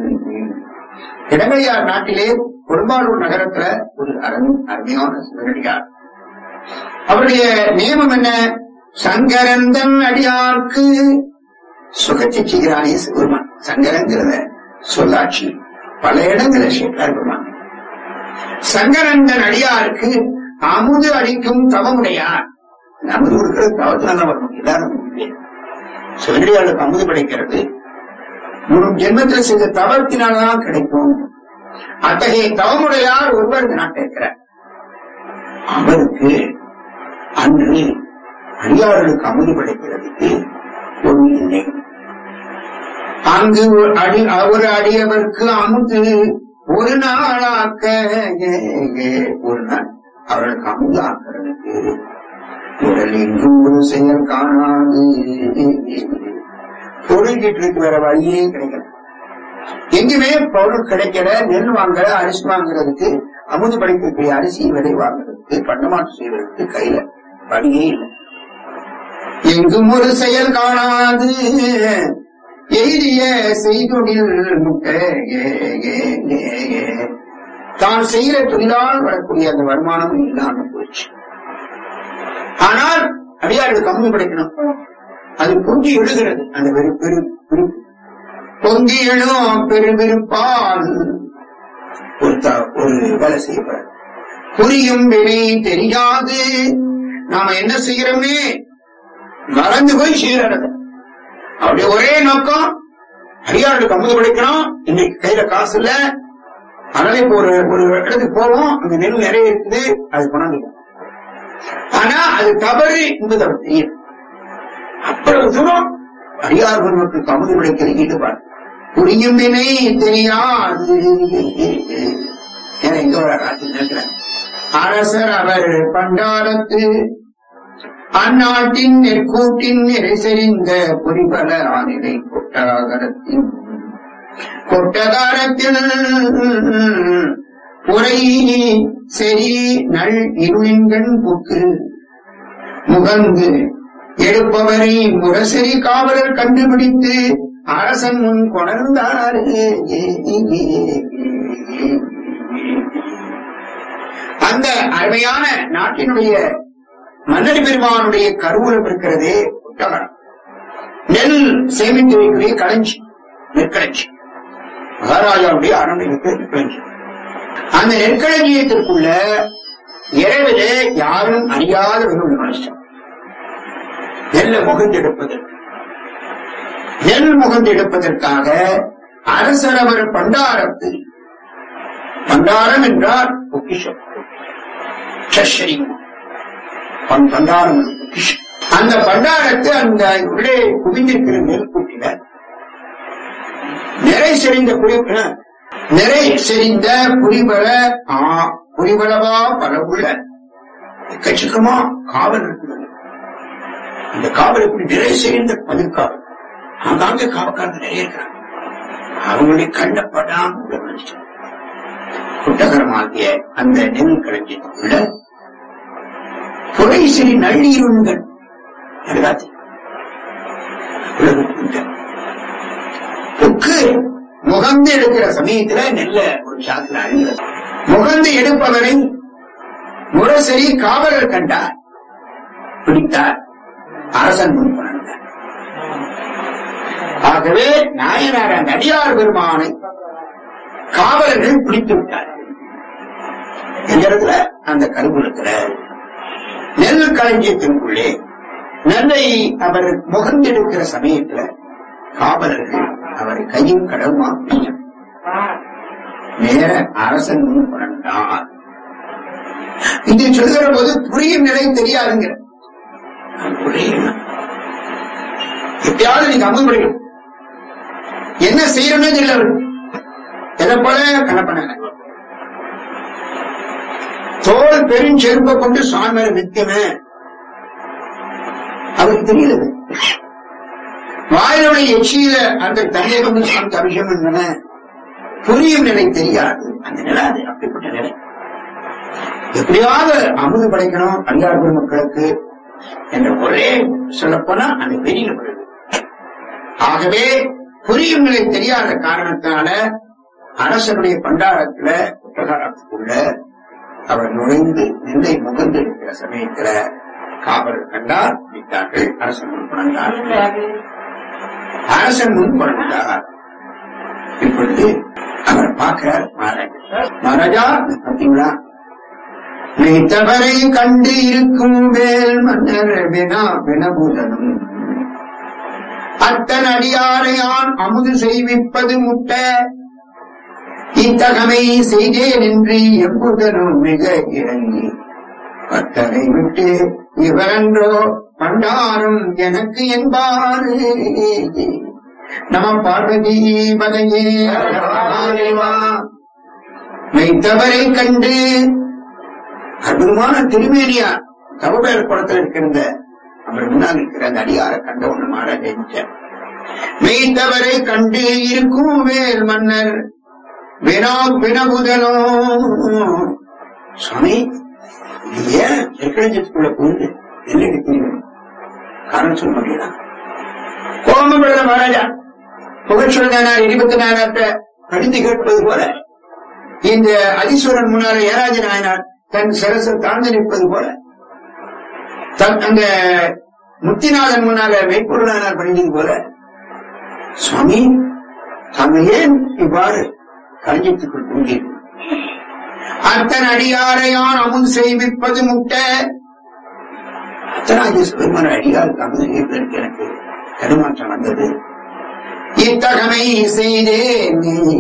இடமையார் நாட்டிலே கொடும்பாலூர் நகரத்துல ஒரு அரண் அருமையான சிவனடியார் அவருடைய நியமம் என்ன சங்கரந்தன் அடியார்க்கு சுகத்தை செய்கிறானே சிவருமான் சங்கரங்கிறத சொல்லாட்சி பல இடங்களில் சேர்க்கிறார் பெருமான் சங்கரந்தன் அடியாருக்கு அமுது அளிக்கும் தவமுடையார் இந்த அமுது கொடுக்கிறது தவத்தினால வரணும் எல்லாரும் சிவனடியாளுக்கு அமுது கிடைக்கிறது முன் ஜென்மத்தில் செய்த தவத்தினால்தான் கிடைக்கும் அத்தகைய தவமுடையார் ஒருவர் இந்த நாட்டில் இருக்கிறார் அவருக்கு அன்று அடியார்களுக்கு அமுது படைக்கிறதுக்கு ஒரு இல்லை அங்கு ஒரு அடி ஒரு அடியவருக்கு அமுது ஒரு நாளாக்க ஏ, ஏ, ஒரு நாள் அவர்களுக்கு அமுது ஆக்கிறதுக்கு உடல் எங்கும் ஒரு செயல் காணாது பொருள்கிட்டு இருக்கு வேற வழியே கிடைக்கல எங்குமே பொருள் கிடைக்கல நெல் வாங்க அரிசி வாங்குறதுக்கு அமுது படைக்கக்கூடிய அரிசி விலை வாங்குறதுக்கு பண்டமாற்று செய்வதற்கு கையில வழியே இல்லை எங்கும் ஒரு செயல் காணாது எய்திய செய்தொழில் முட்ட ஏ, ஏ, ஏ, ஏ. தான் செய்கிற தொழிலால் வரக்கூடிய அந்த வருமானமும் இல்லாம போச்சு ஆனால் அடியார்களுக்கு அமுது படைக்கணும் அது பொங்கி எழுகிறது அந்த வெறு பெரு பெரு பொங்கி எழும் பெருவிருப்பால் ஒரு த- ஒரு வேலை செய்யப்படாது புரியும் வினை தெரியாது நாம என்ன செய்யறோமே மறந்து போய் செய்யறது அப்படி ஒரே நோக்கம் அடியார்களுக்கு அமுது படைக்கணும் இன்னைக்கு கையில காசு இல்ல அதனால இப்போ ஒரு ஒரு இடத்துக்கு போவோம் அங்க நெல் நிறைய இருக்குது அது கொண்டாந்து ஆனா அது தவறு என்பது அவர் தெரியும் அவ்வளவு தூரம் அடியார் பெருமக்களுக்கு அமுது படைக்கிற ஈடுபாடு புரியும் வினை தெரியாது ஏன்னா எங்க வர காத்து நினைக்கிறேன் அரசர் அவர் பண்டாரத்து அந்நாட்டின் நெற்கூட்டின் நிறைசெறிந்த பொறிபல ஆனிலை கொட்டாகரத்தின் கொட்டகாரத்தில் புரை செறி நல் இருளின்கண் புக்கு முகந்து எடுப்பவரை முரசரி காவலர் கண்டுபிடித்து அரசன் முன் கொணர்ந்தார் அந்த அருமையான நாட்டினுடைய மன்னர் பெருமானுடைய கருவூலம் இருக்கிறதே புத்தகரம் நெல் சேமித்து வைக்கக்கூடிய களஞ்சி நெற்களஞ்சி மகாராஜாவுடைய அரண்மனைக்கு நெற்களஞ்சி அந்த நெற்களஞ்சியத்திற்குள்ள இரவிலே யாரும் அறியாத ஒரு மனுஷன் நெல்லை முகந்தெடுப்பதற்கு நெல் முகந்தெடுப்பதற்காக அரசர் அவர் பண்டாரத்து பண்டாரம் என்றால் பொக்கிஷம் ட்ரெஷரிங் பண் பண்டாரம் என்பது பொக்கிஷம் அந்த பண்டாரத்து அந்த உள்ளே குவிந்திருக்கிற நெல் கூட்டில நிறை செறிந்த புரி நிறை செறிந்த புரிபல ஆ புரிபலவா பல உள்ள எக்கச்சக்கமா காவல் இருக்கிறது அந்த காவல் எப்படி நிறை செறிந்த பதிர்காவல் ஆங்காங்க காவக்காரங்க நிறைய இருக்கிறாங்க அவங்களுடைய கண்ணப்படாம உள்ள மனுஷன் குட்டகரமாகிய அந்த நெல் களஞ்சியத்துக்குள்ள புரை சிறி நள்ளீருங்கள் எல்லாத்தையும் புக்கு முகந்து எடுக்கிற சமயத்துல நெல்ல ஒரு சாக்குல அழுகிறது முகந்து எடுப்பவரை முரசரி காவலர் கண்டார் பிடித்தார் அரசன் முன் கொண்டார் ஆகவே நாயனார் அந்த அடியார் பெருமானை காவலர்கள் பிடித்து விட்டார் எந்த இடத்துல அந்த கருவூலத்துல நெல் களஞ்சியத்திற்குள்ளே நெல்லை அவர் முகந்தெடுக்கிற சமயத்துல காவலர்கள் அவரை கையும் கடவுமா பிடிக்க நேர அரசன் முன் புரண்டார் இது சொல்கிற போது புரியும் நிலை தெரியாதுங்க புரியும் எப்பயாவது நீங்க அம்பு முடியும் என்ன செய்யணும்னு தெரியல அவருக்கு. எதை போல கணப்பன தோல் பெருஞ்செருப்பை கொண்டு சுவாமி மேல நிற்கவே அவருக்கு தெரியல வாயிலுடைய எச்சியில அந்த தண்ணீரை கொண்டு சுவாமி அபிஷேகம் பண்ணன புரியும் நிலை தெரியாது அந்த நிலை அது அப்படிப்பட்ட நிலை எப்படியாவது அமுது படைக்கணும் அடியார் பெருமக்களுக்கு என்ற ஒரே சொல்லப்போனா அந்த வெளியில வருது ஆகவே புரியும் நிலை தெரியாத காரணத்தினால அரசனுடைய பண்டாரத்துல புத்தகாரத்துக்குள்ள அவர் நுழைந்து நெல்லை முகந்து இருக்கிற சமயத்துல காவலர் கண்டார் விட்டார்கள் அரசன் முன் புணர்ந்தார் அரசன் முன் புணர்ந்தார் இப்பொழுது அவர் பார்க்கிறார் மகாராஜா மகாராஜா பார்த்தீங்களா மெய்த்தவரை கண்டு இருக்கும் வேல் மன்னர் வினா வினபூதனும் அத்தன் அடியாரையான் அமுது செய்விப்பது முட்ட இத்தகமை செய்தேன் என்று எம்புதனும் மிக இறங்கி பத்தரை விட்டு இவரன்றோ பண்டாரும் எனக்கு என்பாரு நம பார்வதி பதையே மெய்த்தவரை கண்டு அற்புதமான திருமேனியா தவபேர் குளத்தில் இருக்கிற அவர் முன்னால் இருக்கிற அந்த அடியார கண்ட ஒண்ணு மகாராஜா மெய்த்தவரை கண்டு இருக்கும் வேல் மன்னர் வினா வினபுதனோ சுவாமி நீ ஏன் நெற்களஞ்சத்துக்குள்ள போகுது என்ன நினைக்கிறீங்க காரணம் சொல்ல முடியல கோபப்படுற மகாராஜா புகழ்ச்சொல்தானார் இருபத்தி நாலாயிரத்தை கடிந்து கேட்பது போல இந்த அதீஸ்வரன் முன்னால ஏராஜ நாயனார் தன் சிரசை தாழ்ந்து நிற்பது போல தன் அந்த முத்திநாதன் முன்னால மெய்ப்பொருளானார் பணிந்தது போல சுவாமி தாங்கள் ஏன் இவ்வாறு களஞ்சியத்துக்குள் பூண்டீர்கள் அத்தன் அடியாரையான் அமுது செய்விப்பது முட்ட அத்தனாகிய பெருமான அடியாருக்கு அமுது செய்வதற்கு எனக்கு தடுமாற்றம் வந்தது இத்தகமை செய்தேன்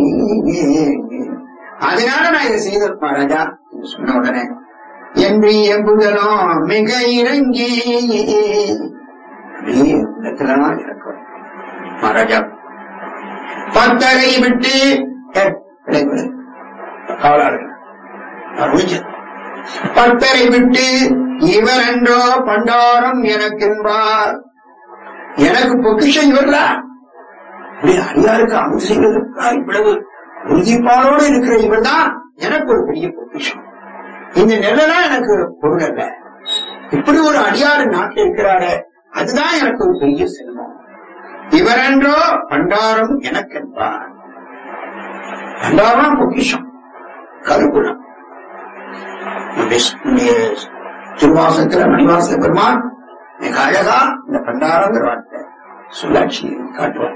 அதனால நான் இதை செய்திருப்பா ராஜா என்று சொன்ன உடனே என்று எம்புதனோ மிக இறங்கி அப்படியே உள்ளத்துலதான் இருக்கும் மகாராஜா பத்தரை விட்டு ஏ, விடு, விடு. காவலாளர்கள் நான் முடிச்சேன். பத்தரை விட்டு இவர் என்றோ பண்டாரம் எனக்கென்பார் எனக்கு பொக்கிஷம் இவர்லா இப்படி அடியாருக்கு அமுது செய்வதற்கா இவ்வளவு உறுதிப்பாடோடு இருக்கிற இவர் தான் எனக்கு ஒரு பெரிய பொக்கிஷம் இந்த நெல்லாம் எனக்கு பொருள் அல்ல இப்படி ஒரு அடியாறு நாட்டில் இருக்கிறாரே அதுதான் எனக்கு ஒரு பெரிய செல்வம் இவரென்றோ பண்டாரம் எனக்கென்பார் பண்டாரம் பொக்கிஷம் கருகுணம் திருவாசத்துல மணிவாச பெருமான் மிக அழகா இந்த பண்டாரங்கிற வார்த்தை சொல்லாட்சி காட்டுவார்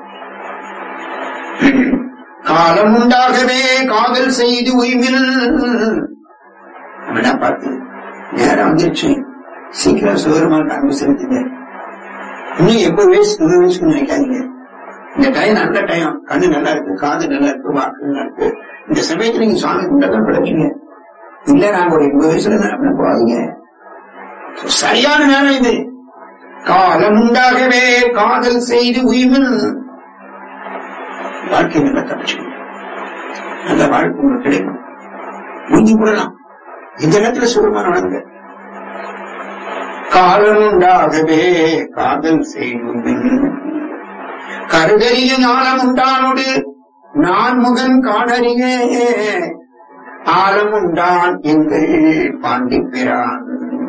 காலம் உண்டாகவே காதல் செய்து உய்மில் நம்மளா பார்த்து நேரம் வந்துருச்சு சீக்கிரம் சுகரமாக அனுசரித்துங்க இன்னும் எண்பது வயசு நூறு வயசுக்கு நினைக்காதீங்க இந்த டைம் நல்ல டைம் கண்ணு நல்லா இருக்கு காது நல்லா இருக்கு வாக்கு நல்லா இருக்கு இந்த சமயத்துல நீங்க சுவாமி குண்டதான் படைச்சீங்க இல்ல நாங்க ஒரு எண்பது வயசுல பண்ண போகாதீங்க சரியான நேரம் இது காலம் உண்டாகவே காதல் செய்து உய்மில் வாழ்க்கை நல்லா தப்பிச்சு நல்ல வாழ்க்கை உங்களுக்கு கிடைக்கும் முந்தி விடலாம் இந்த நேரத்துல சுகமான வளருங்க காலம் உண்டாகவே காதல் செய்து கருதறிய ஞானம் உண்டானோடு நான் முகன் காணறிய ஆலம் உண்டான் எங்கள் பாண்டி பிரான்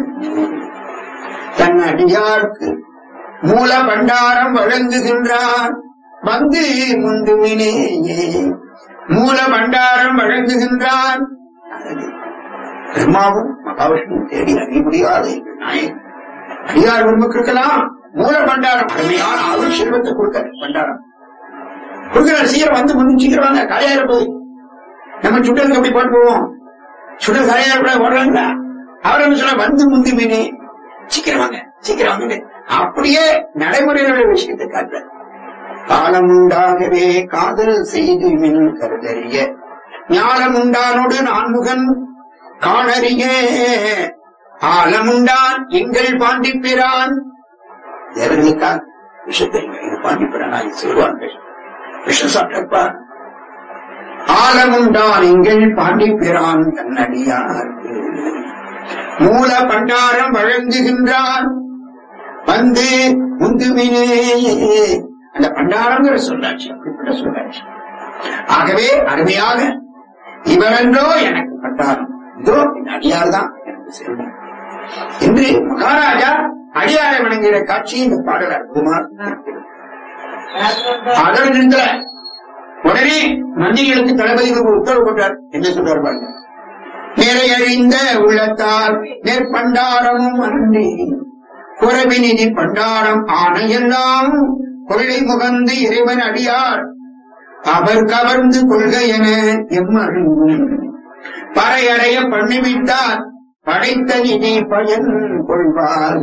தன் அடியார்க்கு மூல பண்டாரம் வழங்குகின்றான் வந்து முந்துமினே மூல பண்டாரம் வழங்குகின்றான் பிரம்மாவும் மகாவிஷ்ணு தேடி அறிய முடியாத எங்கள் நாயகன் அடியார் பெருமக்களுக்கெல்லாம் மூல பண்டாரம் அருமையான அருள் செல்வத்தை கொடுக்க பண்டாரம் கொடுக்கிறார் சீக்கிரம் வந்து முன்னு சீக்கிரம் வாங்க காலியா இருப்பது நம்ம சுட்டலுக்கு அப்படி போட்டு போவோம் சுடல் காலியா இருப்பா ஓடுறாங்களா அவர் என்ன சொல்ல வந்து முந்தி மீனே சீக்கிரம் வாங்க சீக்கிரம் வாங்க அப்படியே நடைமுறையில் உள்ள விஷயத்தை காட்டுற காலம் உண்டாகவே காதல் செய்து மின் கருதறிய ஞானம் உண்டானோடு நான்முகன் காணறிய ஆலமுண்டான் எங்கள் பாண்டிப்பிரான் தேவர்களுக்கா விஷத்தறிஞர் இது பாண்டிப்பிரான் சொல்வார்கள் விஷம் சாப்பிட்டப்பார் ஆலமுண்டான் எங்கள் பாண்டிப்பிரான் தன்னடியார்க்கு மூல பண்டாரம் வழங்குகின்றான் வந்து முந்துவினே அந்த பண்டாரங்கிற சொல்லாட்சி அப்படிப்பட்ட சொல்லாட்சி ஆகவே அருமையாக இவரென்றோ எனக்கு பண்டாரம் இதோ என் அடியார் தான் எனக்கு செல்வம் என்று மகாராஜா அடியாரை வணங்குகிற காட்சி இந்த பாடல் அற்புதமா இருக்கிறது. அதோட நிறுத்தல உடனே மந்திரிகளுக்கு தளபதிகளுக்கு ஒரு உத்தரவு போட்டார் என்ன சொல்றாரு பாருங்க நிறையழிந்த உள்ளத்தால் நெற்பண்டாரமும் அன்றி குறவினிதி பண்டாரம் ஆணையெல்லாம் கொள்ளை முகந்து இறைவன் அடியார் அவர் கவர்ந்து கொள்க என எம்மருங்கும் பறையடைய பண்ணிவிட்டார் படைத்த நிதி பயன் கொள்வார்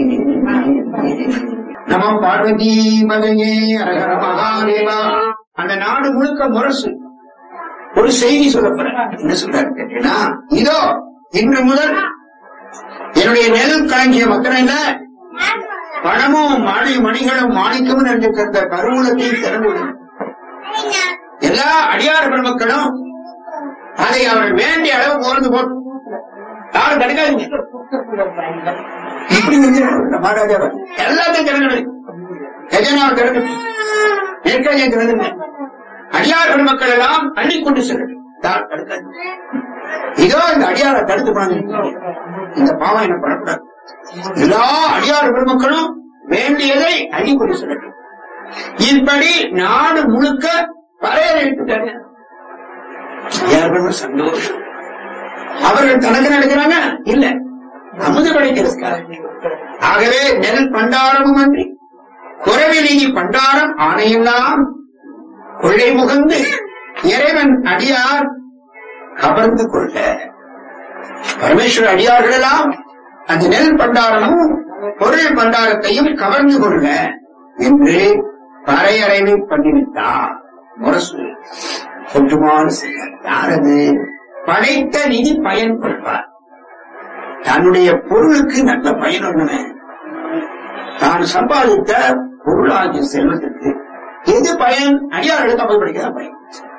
நம பார்வதி மலையே அரகர மகாதேவா அந்த நாடு முழுக்க முரசு ஒரு செய்தி சொல்லப்படுற என்ன சொல்றாரு கேட்டீங்கன்னா இதோ இன்று முதல் என்னுடைய நெல் களஞ்சிய மக்களில் பணமும் மணி மணிகளும் மாணிக்கமும் நிறைந்திருக்கிற கருவூலத்தை திறந்து எல்லா அடியார் பெருமக்களும் அதை அவர்கள் வேண்டிய அளவு போறது போட்டு யாரும் தடுக்காதீங்க இப்படி வந்து மகாராஜாவை எல்லாத்தையும் திறந்து எஜனாவை திறந்து நெற்கழியை திறந்து அடியார் பெருமக்கள் எல்லாம் அள்ளி கொண்டு செல்லட்டும் யாரும் தடுக்காதீங்க இதோ இந்த அடியாரை தடுத்து போனாங்க இந்த பாவம் என்ன பண்ணக்கூடாது எல்லா அடியார் பெருமக்களும் வேண்டியதை அள்ளி கொண்டு செல்லட்டும் இப்படி நாடு முழுக்க வரையறையிட்டாங்க அடியார்கள் சந்தோஷம் அவர்கள் தனக்கு நடக்கிறாங்க இல்ல அமுது படைக்கிறதுக்காக ஆகவே நெல் பண்டாரமும் அன்றி குறவிலேயே பண்டாரம் ஆணையெல்லாம் கொள்ளை முகந்து இறைவன் அடியார் கவர்ந்து கொள்ள பரமேஸ்வர அடியார்கள் எல்லாம் அந்த நெல் பண்டாரமும் பொருள் பண்டாரத்தையும் கவர்ந்து கொள்ள என்று பறையறைவை பண்ணிவிட்டார் முரசு ஒட்டுமான செயல் யாரது படைத்த நிதி பயன் கொள்வார் தன்னுடைய பொருளுக்கு நல்ல பயன் ஒண்ணுமே தான் சம்பாதித்த பொருளாகிய செல்வதற்கு எது பயன் அடியார்களுக்கு அப்படி படிக்கிற பயன்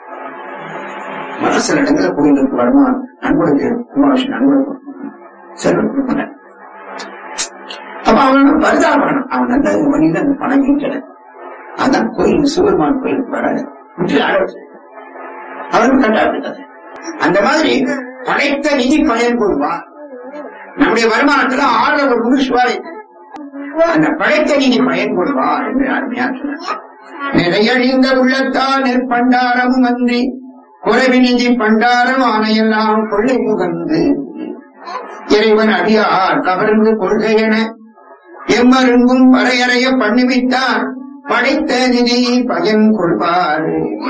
மனசில இடத்துல கோயிலுக்கு வருமா நண்பருக்கு குமாரசி நண்பருக்கு செல்வம் கொடுக்கல அப்ப அவன் பரிதாபம் அவன் நல்ல மனிதன் பணம் ஈட்டல அதான் கோயில் சிவருமான் கோயிலுக்கு வராது விட்டு ஆரம்பிச்சு அவரும் கண்டாடுறது அந்த மாதிரி படைத்த நிதி பயன் கொள்வார் நம்முடைய வருமானத்துல ஆறுல ஒரு சிவாலை அந்த படைத்த நிதி பயன் கொள்வார் என்று அருமையா சொன்னார் நிறையழிந்த உள்ளத்தால் நெற்பண்டாரமும் அன்றி குறைவி நிதி பண்டாரம் ஆணையெல்லாம் கொள்ளை முகந்து இறைவன் அடியார் கவர்ந்து கொள்கை என எம்மருங்கும் வரையறைய பண்ணிவிட்டார் படைத்த நிதி பயன் கொள்வார்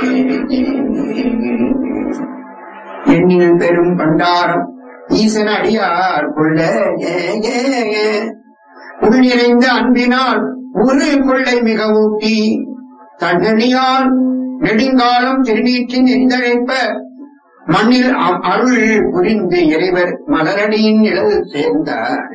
எண்ணில் பெரும் பண்டாரம் ஈசன் அடியார் கொள்ள ஏ, ஏ, ஏ. உள் நிறைந்த அன்பினால் ஒரு கொள்ளை மிக ஊட்டி தன்னடியால் நெடுங்காலம் திருநீற்றின் எந்தழைப்ப மண்ணில் அ- அருள் புரிந்து இறைவர் மலரடியின் நிழல் சேர்ந்தார்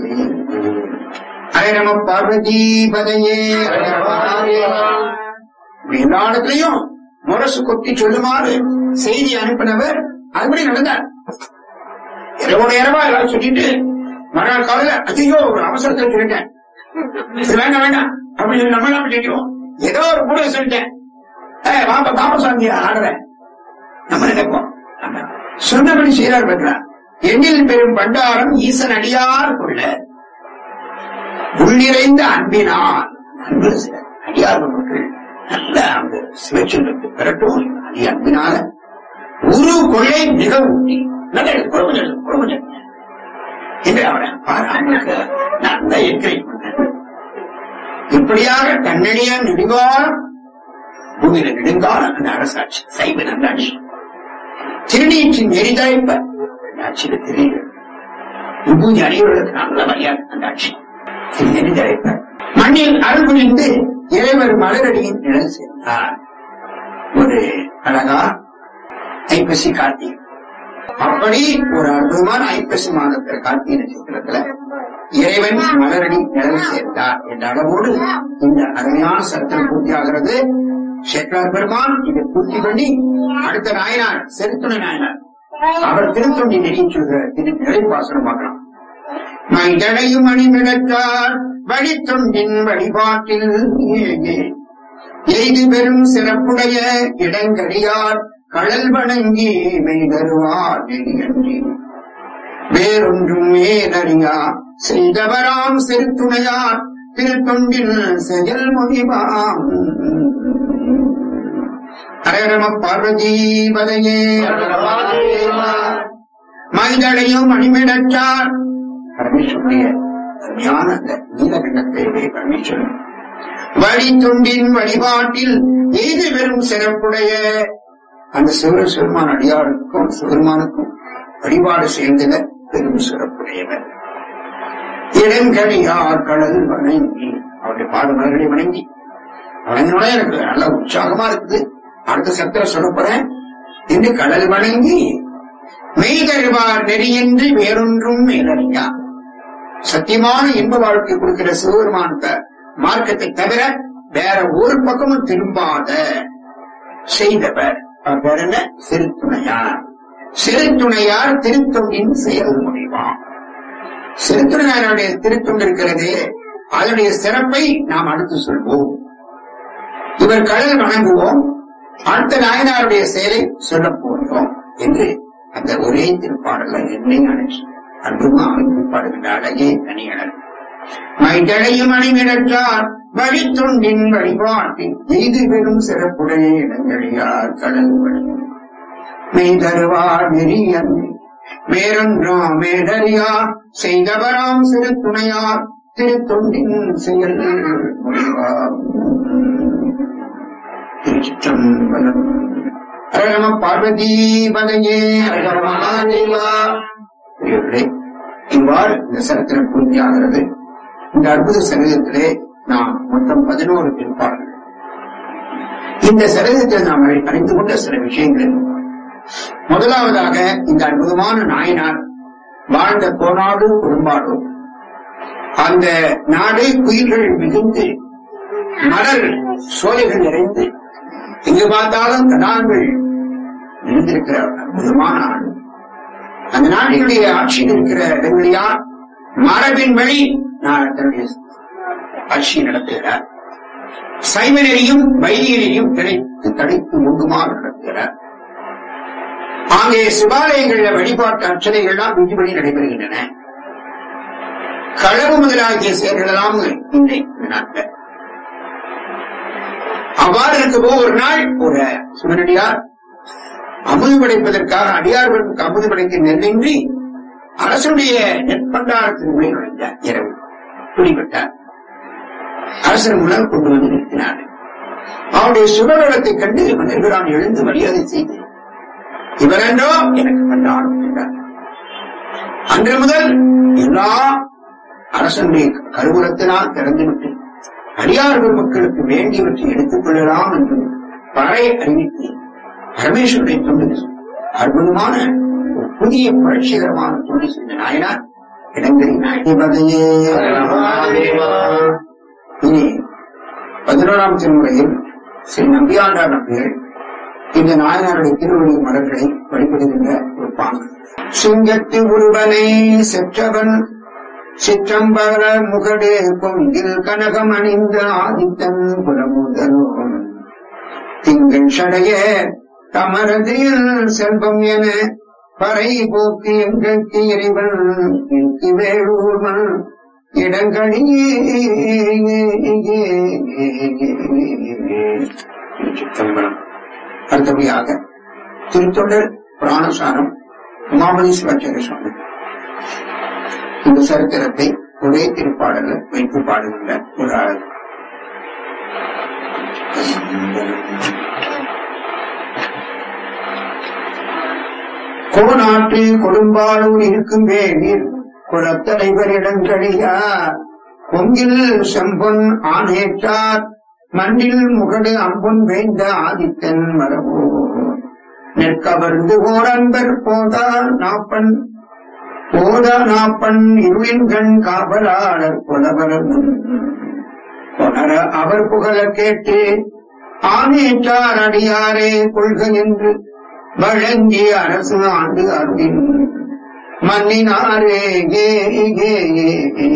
ஹரே நம பார்வதி பதையே ஹரே மகாதேவா. எல்லா இடத்துலயும் முரசு கொட்டி சொல்லுமாறு செய்தி அனுப்பினவர் அதுபடி நடந்தார் இரவோட இரவா எல்லாரும் சொல்லிட்டு மறுநாள் காலையில ஐயோ ஒரு அவசரத்தில் சொல்லிட்டேன் இது வேண்டாம் வேண்டாம் அப்படின்னு சொல்லி நம்ம எல்லாம் சொல்லிட்டோம் ஏதோ ஒரு கூட சொல்லிட்டேன் ஏ பாப்பா பாப்பா சாமி ஆடுறேன் நம்ம நினைப்போம் ஆமா. சொன்னபடி செய்யறார் பெற்றார் எண்ணில் பெரும் பண்டாரம் ஈசன் அடியார் கொள்ள உள்ளிறைந்த அன்பினால் அன்பு சிலர் அடியார் மக்கள் நல்ல அந்த சிவச்சொல்லுக்கு பெறட்டும் அடி அன்பினால ஒரு கொள்ளை மிக ஊட்டி நல்ல குழம்பு குழம்பு என்று அவனை பாரு, அவனுக்கு நல்ல என்கரேஜ் பண்ண இப்படியாக தன்னடியா நெடுங்காலம் பூமியில நெடுங்காலம் அந்த அரசாட்சி சைவ நல்லாட்சி திருநீற்றின் எரிதழைப்ப அந்த ஆட்சியில தெரியுது விபூதி அணிவர்களுக்கு நல்ல மரியாதை அந்த ஆட்சி எரிதழைப்ப மண்ணில் அருள் புரிந்து இறைவர் மலரடியின் நிழல் சேர்ந்தார் ஒரு அழகா ஐப்பசி கார்த்திகை அப்படி ஒரு அற்புதமான ஐப்பசி மாதத்தில் கார்த்திகை நட்சத்திரத்துல இறைவன் மலரடி நிழல் சேர்ந்தார் என்ற அளவோடு இந்த அருமையான சத்திரம் பூர்த்தியாகிறது சேக்கலார் பெருமான் இதை பூர்த்தி பண்ணி அடுத்த நாயனார் செருத்துணை நாயனார் அவர் திருத்தொண்டி நெறி சொல்கிற திரு நிறைவாசனம் பார்க்கலாம் மைதடையும் அணிமிடத்தார் வழித்தொண்டின் வழிபாட்டில் எய்து பெரும் சிறப்புடைய இடங்கடியார் கடல் வணங்கி மெய்தருவார் நெறியன்றி வேறொன்றும் மேலறியா செய்தவராம் செருத்துணையார் திருத்தொண்டில் செயல் மொழிவாம் அரரம பார்வதி பதையே மைதடையும் அணிமிடச்சார் பரமேஸ்வருடைய அருமையான அந்த நீலகண்டத்தை பரமேஸ்வரன் வழி தொண்டின் வழிபாட்டில் எய்து பெறும் சிறப்புடைய அந்த சிவர சிறுமான் அடியாருக்கும் சிவருமானுக்கும் வழிபாடு செய்தத பெரும் சிறப்புடையவர் இடங்கடியார் கடல் வணங்கி அவருடைய பாடுமலர்களை வணங்கி வணங்கினோட எனக்கு நல்ல உற்சாகமா இருக்குது அடுத்த சத்திர சொல்லப்போறேன் என்று கடல் வணங்கி மெய் தருவார் நெறியின்றி வேறொன்றும் மேலறியா சத்தியமான இன்ப வாழ்க்கை கொடுக்கிற சிவபெருமான மார்க்கத்தை தவிர வேற ஒரு பக்கமும் திரும்பாத செய்தவர் அவர் பேர் என்ன சிறுத்துணையார் சிறுத்துணையார் திருத்தொண்டின் செயல் முடிவாம் சிறுத்துணையாருடைய திருத்தொண்டு இருக்கிறதே அதனுடைய சிறப்பை நாம் அடுத்து சொல்வோம் இவர் கடல் வணங்குவோம் அடுத்த நாயனாருடைய செயலை சொல்லப் போகிறோம் என்று அந்த ஒரே திருப்பாடல என்னை அன்புமா அமைப்பு பாடுகின்ற அழகே தனியழகு மைதழையும் அணிமிடற்றார் வழித்தொண்டின் வழிபாட்டில் எய்து பெறும் சிறப்புடைய இடங்களியார் கடல் வழங்கும் மெய் தருவார் நெறியன் வேறொன்றோ மேடறியா செய்தவராம் சிறு துணையார் திருத்தொண்டின் செயல் முடிவார் திருச்சிற்றம்பலம் அரகம பார்வதி பதையே அரகம மகாதேவா பிரியர்களே, இவ்வாறு இந்த சரித்திரம் பூர்த்தியாகிறது இந்த அற்புத சரிதத்திலே நாம் மொத்தம் பதினோரு திருப்பாடல்கள் இந்த சரிதத்தில் நாம் அறிந்து கொண்ட சில விஷயங்கள் முதலாவதாக இந்த அற்புதமான நாயனார் வாழ்ந்த கோனாடு குறும்பாடு அந்த நாடே குயில்கள் மிகுந்து மலர் சோலைகள் நிறைந்து எங்கு பார்த்தாலும் கடாங்கள் இருந்திருக்கிற அற்புதமான நாடு அந்த நாட்டினுடைய ஆட்சியில் இருக்கிற இடங்களியா மரபின் வழி நான் தன்னுடைய ஆட்சி நடத்துகிறார் சைவ நெறியும் வைதிகரையும் கிடைத்து தடைத்து ஒங்குமாறு நடத்துகிறார் அங்கே சிவாலயங்களில் வழிபாட்டு அர்ச்சனைகள்லாம் விதிபடி நடைபெறுகின்றன களவு முதலாகிய செயல்கள் எல்லாம் இல்லை இந்த நாட்டில் அவ்வாறு இருக்கும்போது ஒரு நாள் ஒரு சிவனடியார் அமுது படைப்பதற்காக அடியார்களுக்கு அமுது படைக்க நெல்லின்றி அரசனுடைய நெற்பண்டாரத்தின் உள்ளே நுழைந்தார் இரவு பிடிபட்டார் அரசன் முன்னால் கொண்டு வந்து நிறுத்தினார் அவருடைய சுபகலத்தைக் கண்டு மன்னர்பிரான் எழுந்து மரியாதை செய்து இவரென்றோ எனக்கு பண்டாரம் என்றார் அன்று முதல் எல்லா அரசனுடைய கருவூலத்தினால் திறந்துவிட்டு அடியார்கள் மக்களுக்கு வேண்டியவற்றை எடுத்துக் கொள்ளலாம் என்று பறை அறிவித்து பரமேஸ்வருடைய தொண்டு அற்புதமான ஒரு புதிய புரட்சிகரமான தொண்டு செய்த நாயனார் இடங்களின் அடிபதையே இனி பதினோராம் திருமுறையில் ஸ்ரீ நம்பியாண்டார் நம்பிகள் இந்த நாயனாருடைய திருவடி மலர்களை வழிபடுகின்ற ஒரு பாங்கு சிங்கத்து உருவனை செற்றவன் சிற்றம்பல முகடே கொங்கில் கனகம் அணிந்த ஆதித்தன் புலமுதலும் திங்கள் சடைய தமரதில் செல்வம் என பறை போக்கி எங்களுக்கு இறைவன் எனக்கு வேலூர்மன் இடங்களியே சிற்றம்பலம் அடுத்தபடியாக திருத்தொண்டர் புராணசாரம் உமாபதி சிவாச்சாரிய சுவாமி இந்த சரித்திரத்தை ஒரே திருப்பாடல வைத்து பாடுகின்ற ஒரு அழகு கோநாட்டு கொடும்பாளூர் இருக்கும் வேலில் குலத்தலைவரிடம் கழியா கொங்கில் செம்பொன் ஆனேற்றார் மண்ணில் முகடு அம்பொன் வேந்த ஆதித்தன் மரபோ நெற்கவர்ந்து ஓரன்பர் போதார் நாப்பன் போதா நாப்பன் இருளின் கண் காவலாளர் புலவரன் கொணர அவர் புகழ கேட்டு ஆனேற்றார் அடியாரே கொள்க என்று வழங்கி அரசு ஆண்டு அருளின் மன்னினாரே ஏ ஏ ஏ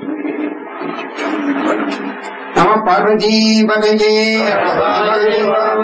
நம பார்வதி பதையே